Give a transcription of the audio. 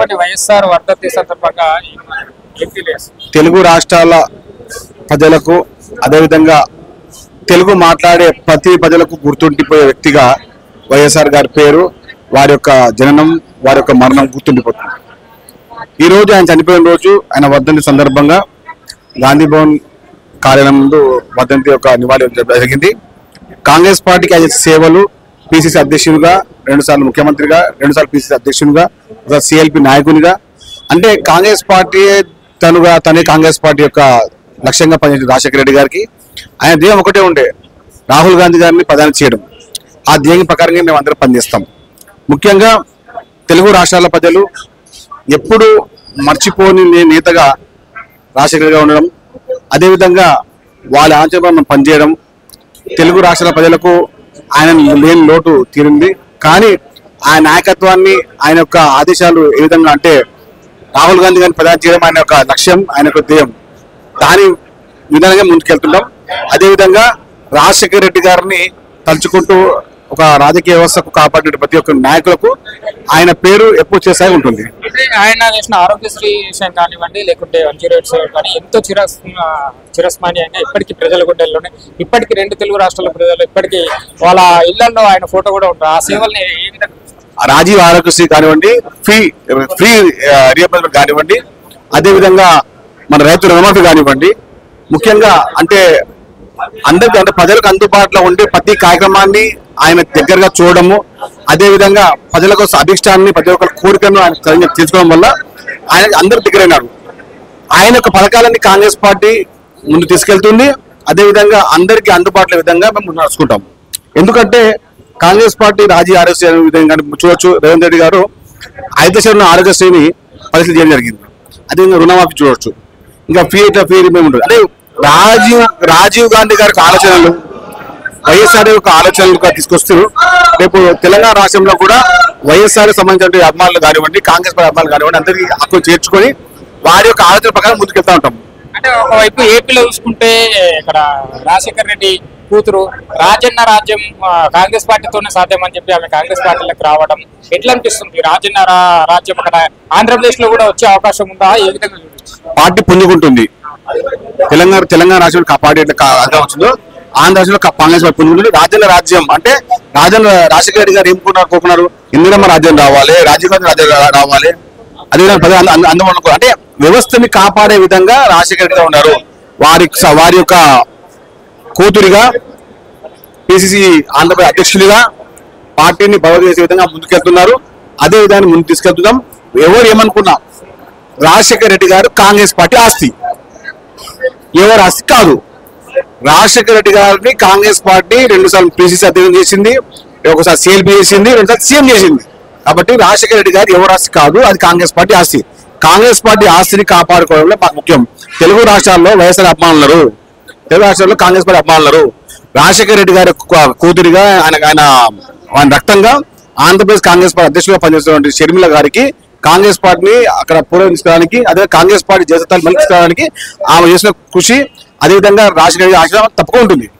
రాష్ట్రంలోని వైఎస్ఆర్ వర్ధంతి సందర్భంగా ఏం తెలియదు తెలుగు రాష్ట్రాల ప్రజలకు అదేవిధంగా తెలుగు మాట్లాడే ప్రతి ప్రజలకు గుర్తుండిపోయే వ్యక్తిగా వైఎస్ఆర్ గారి పేరు వారి యొక్క జననం వారి యొక్క మరణం గుర్తుండిపోతుంది ఈ రోజు ఆయన చనిపోయిన రోజు ఆయన వర్ధంతి సందర్భంగా గాంధీ భవన్ కార్యాలయం ముందు వర్ధంతి యొక్క నివాళి ఇవ్వడం జరిగింది కాంగ్రెస్ పార్టీకి ఆయన చేసిన సేవలు పిసిసి అధ్యక్షునిగా రెండుసార్లు ముఖ్యమంత్రిగా రెండుసార్లు పిసిసి అధ్యక్షునిగా ఒక సిఎల్పి నాయకునిగా అంటే కాంగ్రెస్ పార్టీ తనుగా తనే కాంగ్రెస్ పార్టీ యొక్క లక్ష్యంగా పనిచేసిన రాజశేఖర రెడ్డి గారికి ఆయన ధ్యేయం ఒకటే ఉండే రాహుల్ గాంధీ గారిని ప్రధాని చేయడం ఆ ధ్యేయం ప్రకారంగా మేము అందరం పనిచేస్తాం ముఖ్యంగా తెలుగు రాష్ట్రాల ప్రజలు ఎప్పుడు మర్చిపోని నే- నేతగా రాజశేఖరగా ఉండడం అదేవిధంగా వాళ్ళ ఆచరణ పనిచేయడం తెలుగు రాష్ట్రాల ప్రజలకు ఆయన లేని లోటు తీరింది కానీ ఆయన నాయకత్వాన్ని ఆయన యొక్క ఆదేశాలు ఏ విధంగా అంటే రాహుల్ గాంధీ గారిని ప్రధాని చేయడం ఆయన యొక్క లక్ష్యం ఆయన యొక్క ధ్యేయం దాని విధానంగా ముందుకెళ్తున్నాం అదేవిధంగా రాజశేఖర రెడ్డి గారిని తలుచుకుంటూ ఒక రాజకీయ వ్యవస్థకు కాపాడిన ప్రతి ఒక్క నాయకులకు ఆయన పేరు ఎప్పుడు చేసే ఉంటుంది అంటే ఆయన చేసిన ఆరోగ్యశ్రీ విషయం కానివ్వండి లేకుంటే వన్ జీరో ఎయిట్ సెవెన్ కానీ ఎంతో చిరస్ చిరస్మాన్యంగా ఇప్పటికీ ప్రజల గుండెల్లోనే ఇప్పటికీ రెండు తెలుగు రాష్ట్రాల ప్రజలు ఇప్పటికీ వాళ్ళ ఇళ్లలో ఆయన ఫోటో కూడా ఉంటుంది ఆ సేవల్ని ఏ విధంగా రాజీవ్ ఆరోగ్యశ్రీ కానివ్వండి ఫ్రీ ఫ్రీ రియంబర్స్మెంట్ కానివ్వండి అదేవిధంగా మన రైతు రుణమాఫీ కానివ్వండి ముఖ్యంగా అంటే అందరికి అంటే ప్రజలకు అందుబాటులో ఉండే ప్రతి కార్యక్రమాన్ని ఆయన దగ్గరగా చూడడము అదేవిధంగా ప్రజల కోసం అభిష్టాన్ని ప్రతి ఒక్క కోరికను ఆయన సరిగ్గా తీర్చుకోవడం వల్ల ఆయన అందరి దగ్గరైనాడు ఆయన యొక్క పథకాలన్నీ కాంగ్రెస్ పార్టీ ముందు తీసుకెళ్తుంది అదేవిధంగా అందరికీ అందుబాటులో విధంగా మేము ముందు నడుచుకుంటాం ఎందుకంటే కాంగ్రెస్ పార్టీ రాజీ ఆరోగ్య విధంగా చూడొచ్చు రేవంత్ రెడ్డి గారు ఐదు దశల ఆరోగ్యశ్రీని పరిస్థితి చేయడం జరిగింది అదేవిధంగా రుణమాఫీ చూడొచ్చు ఇంకా ఫీ ఇట్లా ఫీ మేము ఉంటుంది అంటే రాజీవ్ రాజీవ్ గాంధీ గారికి ఆలోచనలు వైఎస్ఆర్ యొక్క ఆలోచనలుగా తీసుకొస్తూ రేపు తెలంగాణ రాష్ట్రంలో కూడా వైఎస్ఆర్ సంబంధించిన అభిమానులు కానివ్వండి కాంగ్రెస్ పార్టీ అభిమానులు కానివ్వండి అందరికీ హక్కులు చేర్చుకొని వారి యొక్క ఆలోచన ప్రకారం ముందుకెళ్తా ఉంటాం అంటే ఒకవైపు ఏపీలో చూసుకుంటే ఇక్కడ రాజశేఖర రెడ్డి కూతురు రాజన్న రాజ్యం ఆ, కాంగ్రెస్ పార్టీతోనే సాధ్యమని చెప్పి ఆమె కాంగ్రెస్ పార్టీలోకి రావడం ఎట్లా అనిపిస్తుంది రాజన్న రా- రాజ్యం అక్కడ ఆంధ్రప్రదేశ్ లో కూడా వచ్చే అవకాశం ఉందా ఏ విధంగా చూడొచ్చు? పార్టీ పుంజుకుంటుంది తెలంగాణ తెలంగాణ రాష్ట్రంలో కా- పార్టీ ఎట్లా కా- అర్థం వచ్చిందో ఆంధ్ర రాష్ట్రంలో కా- కాంగ్రెస్ పార్టీ పుంజుకుంటుంది రాజ్యాంగ రాజ్యం అంటే రాజన్న రాజశేఖర రెడ్డి గారు ఏం కోరుకున్నారు కోరుకున్నారు ఇందిరమ్మ రాజ్యం రావాలి రాజీవ్ గాంధీ రాజ్యం రా- రావాలి అదేవిధంగా ప్రజలు అంద- అంద- అందువల్ల కూ- అంటే వ్యవస్థని కాపాడే విధంగా రాజశేఖర రెడ్డి గారు ఉన్నారు వారి స- వారి యొక్క కూతురిగా పిసిసి ఆంధ్రప్రదేశ్ అధ్యక్షులుగా పార్టీని బలవ చేసే విధంగా ముందుకెళ్తున్నారు అదే విధాన్ని ముందు తీసుకెళ్తున్నాం ఎవరు ఏమనుకున్నా రాజశేఖర రెడ్డి గారు కాంగ్రెస్ పార్టీ ఆస్తి ఎవరు ఆస్తి కాదు రాజశేఖర రెడ్డి గారిని కాంగ్రెస్ పార్టీ రెండు సార్లు పిసిసి అధ్యక్షులు చేసింది ఒకసారి సిఎల్పి చేసింది రెండుసార్లు సీఎం చేసింది కాబట్టి రాజశేఖర రెడ్డి గారు ఎవరు ఆస్తి కాదు అది కాంగ్రెస్ పార్టీ ఆస్తి కాంగ్రెస్ పార్టీ ఆస్తిని కాపాడుకోవడంలో మాకు ముఖ్యం తెలుగు రాష్ట్రాల్లో వైఎస్ఆర్ అభిమానులు తెలుగు రాష్ట్రాల్లో కాంగ్రెస్ పార్టీ అభిమానులు రాజశేఖర రెడ్డి గారి కు- కూతురిగా ఆయన ఆయన ఆయన రక్తంగా ఆంధ్రప్రదేశ్ కాంగ్రెస్ పార్టీ అధ్యక్షులుగా పనిచేస్తున్నటువంటి షర్మిల గారికి కాంగ్రెస్ పార్టీని అక్కడ పూర్వం తీసుకోవడానికి అదే కాంగ్రెస్ పార్టీ జేతతాలు మళ్ళీ తీసుకోవడానికి ఆమె చేసిన కృషి అదేవిధంగా రాజశేఖర రెడ్డి ఆశీర్వాదం తప్పకుండా ఉంటుంది